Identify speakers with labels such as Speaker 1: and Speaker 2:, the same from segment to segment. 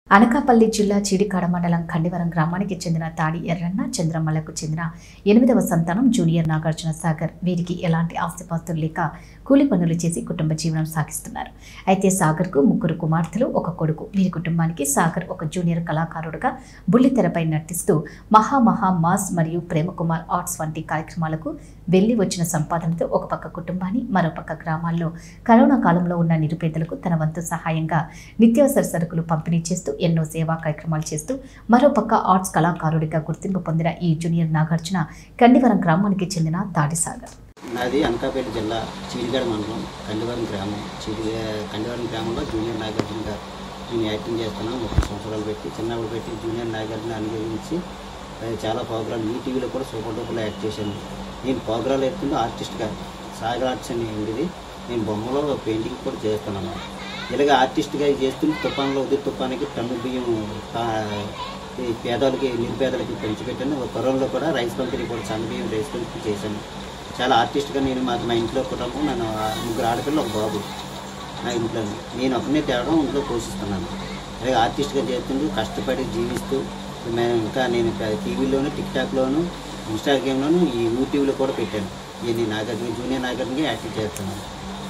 Speaker 1: అనకాపల్లి జిల్లా చీడికాడ మండలం ఖండివరం గ్రామానికి చెందిన తాడి ఎర్రన్న చంద్రమ్మలకు చెందిన ఎనిమిదవ సంతానం జూనియర్ నాగార్జున సాగర్ వీరికి ఎలాంటి ఆస్తిపాస్తులు లేక కూలి పనులు చేసి కుటుంబ జీవనం సాగిస్తున్నారు అయితే సాగర్కు ముగ్గురు కుమార్తెలు ఒక కొడుకు వీరి కుటుంబానికి సాగర్ ఒక జూనియర్ కళాకారుడుగా బుల్లితెరపై నటిస్తూ మహా మహా మాస్ మరియు ప్రేమకుమార్ ఆర్ట్స్ వంటి కార్యక్రమాలకు వెళ్లి వచ్చిన సంపాదనతో ఒక పక్క కుటుంబాన్ని మరోపక్క గ్రామాల్లో కరోనా కాలంలో ఉన్న నిరుపేదలకు తన వంతు సహాయంగా నిత్యావసర సరుకులు పంపిణీ చేస్తూ ఎన్నో సేవా కార్యక్రమాలు చేస్తూ మరోపక్క ఆర్ట్స్ కళాకారుడిగా గుర్తింపు పొందిన ఈ జూనియర్ నాగార్జున కండివరం గ్రామానికి చెందిన తాడిసాగర్
Speaker 2: నాది అనకాపేట జిల్లా చీడిగడ మండలం కండివరం గ్రామం చీడి కండివరం గ్రామంలో జూనియర్ నాగార్జున గారు నేను యాక్టింగ్ చేస్తున్నాను ముప్పై సంవత్సరాలు పెట్టి చిన్నప్పుడు పెట్టి జూనియర్ నాగార్జున అనుభవించి అది చాలా ప్రోగ్రాలు ఈ టీవీలో కూడా సూపర్ డూపర్లో యాక్ట్ చేశాను నేను ప్రోగ్రాలు ఎత్తుంటే ఆర్టిస్ట్గా సాగర్ ఆర్ట్స్ అని ఉండేది నేను బొమ్మలో పెయింటింగ్ కూడా చేస్తున్నాను ఇలాగ ఆర్టిస్ట్గా చేస్తుంటే తుఫాన్లో ఉదిరి తుఫానికి టన్ను బియ్యం ఆ, ఈ పేదలకి నిరుపేదలకి పంచిపెట్టాను ఒక కరోనాలో కూడా రైస్ పంపిణీ కూడా సన్న బియ్యం రైస్ పంపిణీ చేశాను చాలా ఆర్టిస్ట్గా నేను మాకు మా ఇంట్లో కుటుంబం నన్ను ఆ ముగ్గురు ఆడపిల్ల ఒక బాబు నా ఇంట్లో నేను ఒకనే తేవడం ఇంట్లో పోషిస్తున్నాను అలాగే ఆర్టిస్ట్గా చేస్తుంటూ కష్టపడి జీవిస్తూ మేము ఇంకా నేను టీవీలోను టిక్ టాక్లోను ఇన్స్టాగ్రామ్లోను ఈ యూట్యూబ్లో కూడా పెట్టాను ఇది నాగార్జున జూనియర్ నాగార్జునగా యాక్టింగ్ చేస్తున్నాను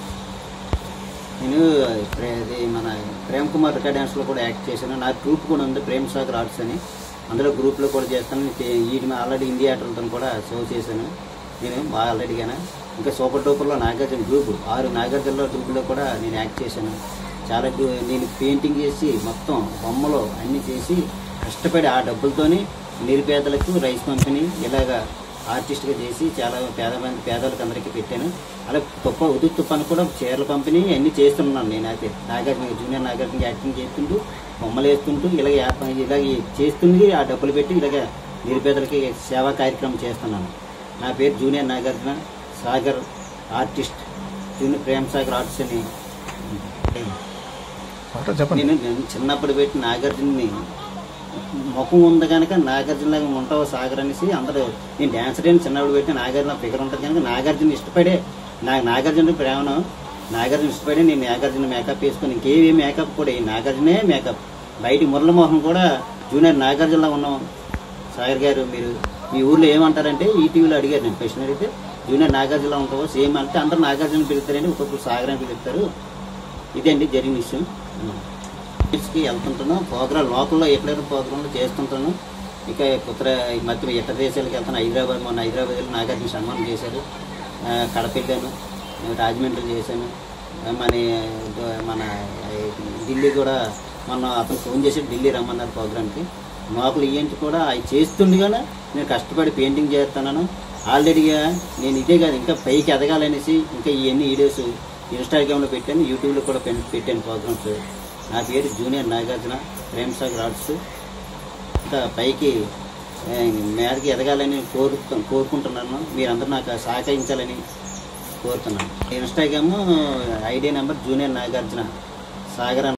Speaker 2: నేను ప్రే- ఇది మన ప్రేమ్ కుమార్ రికార్డ్ డ్యాన్స్లో కూడా యాక్ట్ చేశాను నా గ్రూప్ కూడా ఉంది ప్రేమ్ సాగర్ ఆర్ట్స్ అని అందులో గ్రూప్లో కూడా చేస్తాను వీటి ఆల్రెడీ ఇండియా ఆటలతో కూడా షో చేశాను నేను బాగా ఆల్రెడీగానే ఇంకా సూపర్ డూపర్లో నాగార్జున గ్రూప్ ఆరు నాగార్జునలో గ్రూప్లో కూడా నేను యాక్ట్ చేశాను చాలా గ్రూ- నేను పెయింటింగ్ చేసి మొత్తం బొమ్మలు అన్నీ చేసి కష్టపడి ఆ డబ్బులతోని నిరుపేదలకు రైస్ పంపిణీ ఇలాగా ఆర్టిస్ట్గా చేసి చాలా పేద మంది పేదలకు అందరికీ పెట్టాను అలా తుప్ప ఉదు తుప్పని కూడా చీరల పంపిణీ అన్నీ చేస్తున్నాను నేనైతే నాగార్జున జూనియర్ నాగార్జున యాక్టింగ్ చేస్తుంటూ బొమ్మలు వేస్తుంటూ ఇలాగ యాప- ఇలాగ చేస్తుంది ఆ డబ్బులు పెట్టి ఇలాగ నిరుపేదలకి సేవా కార్యక్రమం చేస్తున్నాను నా పేరు junior Nagarjuna Sagar artist junior Prem Sagar arts అని
Speaker 3: పాట చెప్పండి
Speaker 2: నేను నేను చిన్నప్పుడు పెట్టి నాగార్జునని ముఖం ఉంది కనుక నాగార్జునలాగా ఉంటావు సాగర్ అనేసి అందరూ నేను డ్యాన్సర్ అని చిన్నప్పుడు పెట్టి నాగార్జున ఫిగర్ ఉంటుంది కనుక నాగార్జున ఇష్టపడే నాకు నాగార్జున ప్రేమను నాగార్జున ఇష్టపడి నేను నాగార్జున మేకప్ వేసుకొని ఇంకేవి మేకప్ కూడా ఈ నాగార్జునే మేకప్ బయట మురళమోహన్ కూడా జూనియర్ నాగార్జునలా ఉన్నాం సాగర్ గారు మీరు మీ ఊర్లో ఏమంటారంటే ఈ టీవీలో అడిగారు నేను క్వశ్చన్ అడిగితే జూనియర్ నాగార్జున ఉంటావో సేమ్ అంటే అందరూ నాగార్జున పిలుస్తారండి ఒక్కొక్కరు సాగర్ అని పిలుస్తారు ఇదండి జరిగిన విషయం కి వెళ్తుంటాను ప్రోగ్రాం లోకల్లో ఎక్కడైనా ప్రోగ్రాంలు చేస్తుంటాను ఇక కుత్ర ఈ మధ్య ఇతర దేశాలకు వెళ్తాను హైదరాబాద్ మొన్న హైదరాబాద్లో నాగార్జున సన్మానం చేశారు ఆ, కడప వెళ్ళాను రాజమండ్రి చేశాను ఆ, మన మన ఢిల్లీ కూడా మొన్న అతను ఫోన్ చేసి ఢిల్లీ రమ్మన్నారు ప్రోగ్రామ్కి లోకల్ ఈవెంట్ కూడా అవి చేస్తుండగానే నేను కష్టపడి పెయింటింగ్ చేస్తున్నాను ఆల్రెడీగా నేను ఇదే కాదు ఇంకా పైకి ఎదగాలనేసి ఇంకా ఇవన్నీ వీడియోస్ ఇన్స్టాగ్రామ్లో పెట్టాను యూట్యూబ్లో కూడా పెన్- పెట్టాను ప్రోగ్రామ్స్ నా పేరు జూనియర్ నాగార్జున ప్రేమ్ సాగర్ ఆర్ట్స్ ఇంకా పైకి ఆ, మేడకి ఎదగాలని కోరు కోరుకుంటున్నాను మీరందరూ నాకు సహకరించాలని కోరుతున్నాను Instagram ID number junior Nagarjuna Sagar